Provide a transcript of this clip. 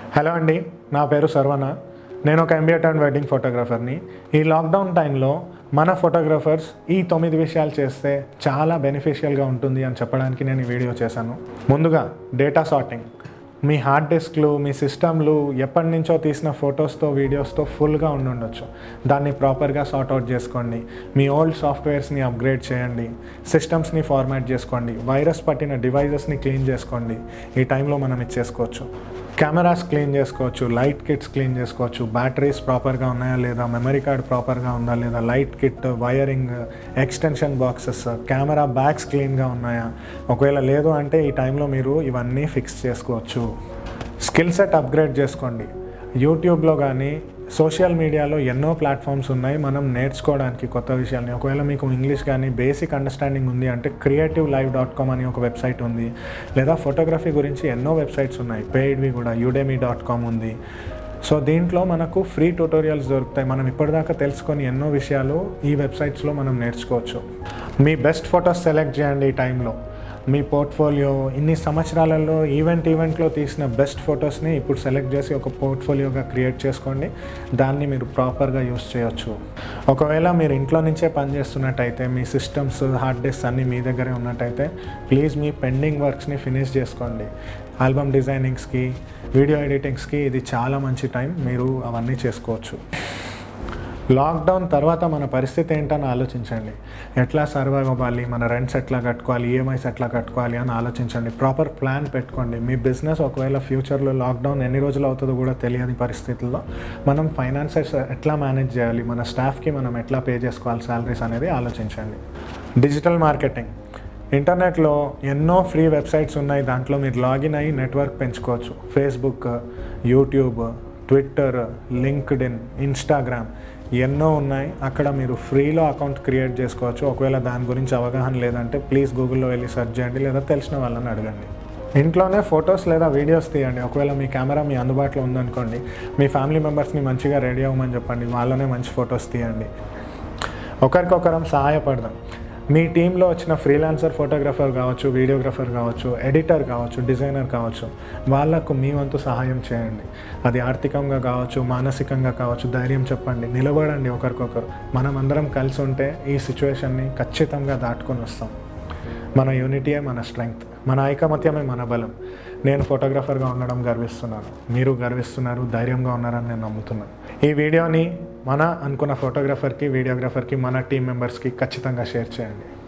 hello అండి నా పేరు సర్వన నేను ఒక ఎంబీఏ టర్న్ వెడ్డింగ్ ఫోటోగ్రాఫర్ని ఈ లాక్డౌన్ టైంలో మన ఫోటోగ్రాఫర్స్ ఈ తొమ్మిది విషయాలు చేస్తే చాలా బెనిఫిషియల్గా ఉంటుంది అని చెప్పడానికి నేను ఈ వీడియో చేశాను ముందుగా డేటా సార్టింగ్ మీ హార్డ్ డిస్క్లు మీ సిస్టమ్లు ఎప్పటి నుంచో తీసిన ఫొటోస్తో వీడియోస్తో ఫుల్గా ఉండి ఉండొచ్చు దాన్ని ప్రాపర్గా సార్ట్ అవుట్ చేసుకోండి మీ ఓల్డ్ సాఫ్ట్వేర్స్ని అప్గ్రేడ్ చేయండి సిస్టమ్స్ని ఫార్మాట్ చేసుకోండి వైరస్ పట్టిన డివైజెస్ని క్లీన్ చేసుకోండి ఈ టైంలో మనం ఇచ్చేసుకోవచ్చు కెమెరాస్ క్లీన్ చేసుకోవచ్చు లైట్ కిట్స్ క్లీన్ చేసుకోవచ్చు బ్యాటరీస్ ప్రాపర్గా ఉన్నాయా లేదా మెమరీ కార్డ్ ప్రాపర్గా ఉందా లేదా light kit wiring extension boxes camera bags క్లీన్గా ఉన్నాయా ఒకవేళ లేదు అంటే ఈ టైంలో మీరు ఇవన్నీ ఫిక్స్ చేసుకోవచ్చు స్కిల్ సెట్ అప్గ్రేడ్ చేసుకోండి యూట్యూబ్లో కానీ సోషల్ మీడియాలో ఎన్నో ప్లాట్ఫామ్స్ ఉన్నాయి మనం నేర్చుకోవడానికి కొత్త విషయాల్ని ఒకవేళ మీకు ఇంగ్లీష్ కానీ బేసిక్ అండర్స్టాండింగ్ ఉంది అంటే క్రియేటివ్ లైవ్ డాట్ కామ్ అని ఒక వెబ్సైట్ ఉంది లేదా ఫోటోగ్రఫీ గురించి ఎన్నో వెబ్సైట్స్ ఉన్నాయి పెయిడ్వి కూడా యూడెమీ డాట్ కామ్ ఉంది సో దీంట్లో మనకు ఫ్రీ ట్యూటోరియల్స్ దొరుకుతాయి మనం ఇప్పటిదాకా తెలుసుకొని ఎన్నో విషయాలు ఈ వెబ్సైట్స్లో మనం నేర్చుకోవచ్చు మీ బెస్ట్ ఫొటోస్ సెలెక్ట్ చేయండి ఈ టైంలో మీ పోర్ట్ఫోలియో ఇన్ని సంవత్సరాలలో ఈవెంట్ ఈవెంట్లో తీసిన బెస్ట్ ఫొటోస్ని ఇప్పుడు సెలెక్ట్ చేసి ఒక పోర్ట్ఫోలియోగా క్రియేట్ చేసుకోండి దాన్ని మీరు ప్రాపర్గా యూస్ చేయొచ్చు ఒకవేళ మీరు ఇంట్లో నుంచే పని చేస్తున్నట్టయితే మీ సిస్టమ్స్ హార్డ్ డిస్క్ అన్నీ మీ దగ్గరే ఉన్నట్టయితే ప్లీజ్ మీ పెండింగ్ వర్క్స్ని ఫినిష్ చేసుకోండి ఆల్బమ్ డిజైనింగ్స్కి వీడియో ఎడిటింగ్స్కి ఇది చాలా మంచి టైం మీరు అవన్నీ చేసుకోవచ్చు లాక్డౌన్ తర్వాత మన పరిస్థితి ఏంటని ఆలోచించండి ఎట్లా సర్వైవ్ అవ్వాలి మన రెంట్స్ ఎట్లా కట్టుకోవాలి ఈఎంఐస్ ఎట్లా కట్టుకోవాలి అని ఆలోచించండి ప్రాపర్ ప్లాన్ పెట్టుకోండి మీ బిజినెస్ ఒకవేళ ఫ్యూచర్లో లాక్డౌన్ ఎన్ని రోజులు అవుతుందో కూడా తెలియని పరిస్థితుల్లో మనం ఫైనాన్సెస్ ఎట్లా మేనేజ్ చేయాలి మన స్టాఫ్కి మనం ఎట్లా పే చేసుకోవాలి శాలరీస్ అనేది ఆలోచించండి డిజిటల్ మార్కెటింగ్ ఇంటర్నెట్లో ఎన్నో ఫ్రీ వెబ్సైట్స్ ఉన్నాయి దాంట్లో మీరు లాగిన్ అయ్యి నెట్వర్క్ పెంచుకోవచ్చు Facebook YouTube Twitter LinkedIn Instagram ఎన్నో ఉన్నాయి అక్కడ మీరు ఫ్రీలో అకౌంట్ క్రియేట్ చేసుకోవచ్చు ఒకవేళ దాని గురించి అవగాహన లేదంటే ప్లీజ్ గూగుల్లో వెళ్ళి సెర్చ్ చేయండి లేదా తెలిసిన వాళ్ళని అడగండి ఇంట్లోనే ఫొటోస్ లేదా వీడియోస్ తీయండి ఒకవేళ మీ కెమెరా మీ అందుబాటులో ఉందనుకోండి మీ ఫ్యామిలీ మెంబర్స్ని మంచిగా రెడీ అవ్వమని చెప్పండి వాళ్ళనే మంచి ఫొటోస్ తీయండి ఒకరికొకరం సహాయపడదాం మీ టీంలో వచ్చిన ఫ్రీలాన్సర్ ఫోటోగ్రఫర్ కావచ్చు వీడియోగ్రఫర్ కావచ్చు ఎడిటర్ కావచ్చు డిజైనర్ కావచ్చు వాళ్ళకు మీ వంతు సహాయం చేయండి అది ఆర్థికంగా కావచ్చు మానసికంగా కావచ్చు ధైర్యం చెప్పండి నిలబడండి ఒకరికొకరు మనం అందరం కలిసి ఉంటే ఈ సిచ్యువేషన్ని ఖచ్చితంగా దాటుకొని వస్తాం మన యూనిటీయే మన స్ట్రెంగ్త్ మన ఐకమత్యమే మన బలం నేను ఫోటోగ్రఫర్గా ఉండడం గర్విస్తున్నాను మీరు గర్విస్తున్నారు ధైర్యంగా ఉన్నారని నేను నమ్ముతున్నాను ఈ వీడియోని మన అనుకున్న ఫోటోగ్రఫర్కి వీడియోగ్రఫర్కి మన టీం మెంబర్స్కి ఖచ్చితంగా షేర్ చేయండి